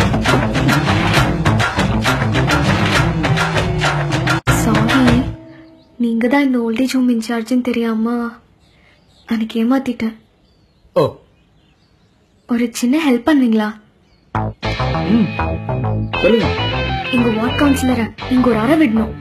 sorry நீங்க தான் இந்த ஓல்டேஜ் ஹோம் இன்சார்ஜ்னு தெரியாம அன்னைக்கு ஏமாத்திட்டேன் ஓ ஒரு சின்ன ஹெல்ப் பண்ணுவீங்களா ம் சொல்லுங்க எங்க வார்ட் கவுன்சிலரை நீங்க ஒரு அறை விடணும்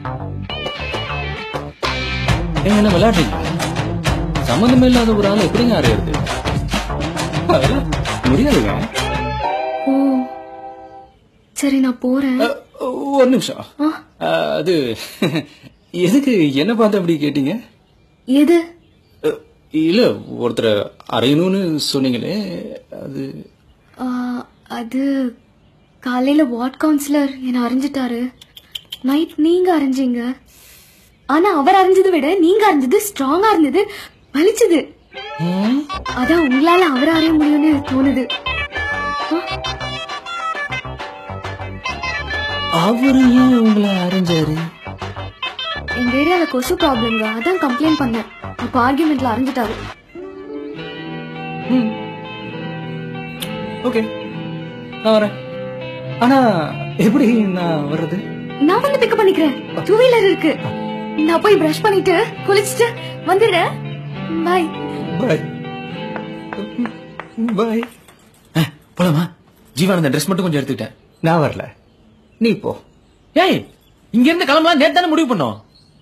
ஏங்க என்ன விளையாடுறீங்க சம்மந்தமே இல்லாத ஒரு ஆள் எப்படிங்க அறையிறது அதெல்லாம் முடியாதுங்க ஓ சரி நான் போறேன் அ, ஒரு நிமிஷம் ஆ, அ, அது எதுக்கு என்ன பார்த்து அப்படி கேட்டீங்க எது அ, இல்ல ஒருத்தர் அறையணும்னு சொன்னீங்களே அது ஆ, அது காலையில வார்ட் கவுன்சிலர் என்ன அறிஞ்சிட்டாரு நைட் நீங்க அறிஞ்சீங்க ஆனா அவர் அறிஞ்சதை விட நீங்க அறிஞ்சது ஸ்ட்ராங்கா இருந்தது வலிச்சது ம், அதான் உங்களால அவர் அறிய முடியும்னு தோணுது அவரு ஏன் உங்களை அறிஞ்சாரு எங்க ஏரியால கொசு ப்ராப்ளம்ங்க அதான் கம்ப்ளைண்ட் பண்ணேன் அப்ப ஆர்குமெண்ட்ல அறிஞ்சிட்டாரு ஓகே நான் வரேன் ஆனா எப்படி நான் வர்றது நான் வந்து பிக்கப் பண்ணிக்கிறேன் டூ வீலர் இருக்கு நான் போய் பிரஷ் பண்ணிட்டு குளிச்சுட்டு வந்துடுறேன் பாய் பாய் பாய் போலாமா ஜீவானந்த ட்ரெஸ் மட்டும் கொஞ்சம் எடுத்துக்கிட்டேன் நான் வரல நீ போ ஏய் இங்க இருந்து கிளம்பலாம் நேத்து தானே முடிவு பண்ணோம்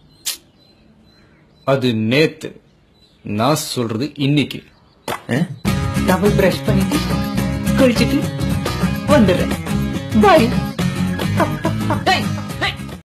அது நேத்து நான் சொல்றது இன்னைக்கு டபுள் பிரஷ் பண்ணிட்டு குளிச்சிட்டு வந்துடுறேன் பாய் ஏய்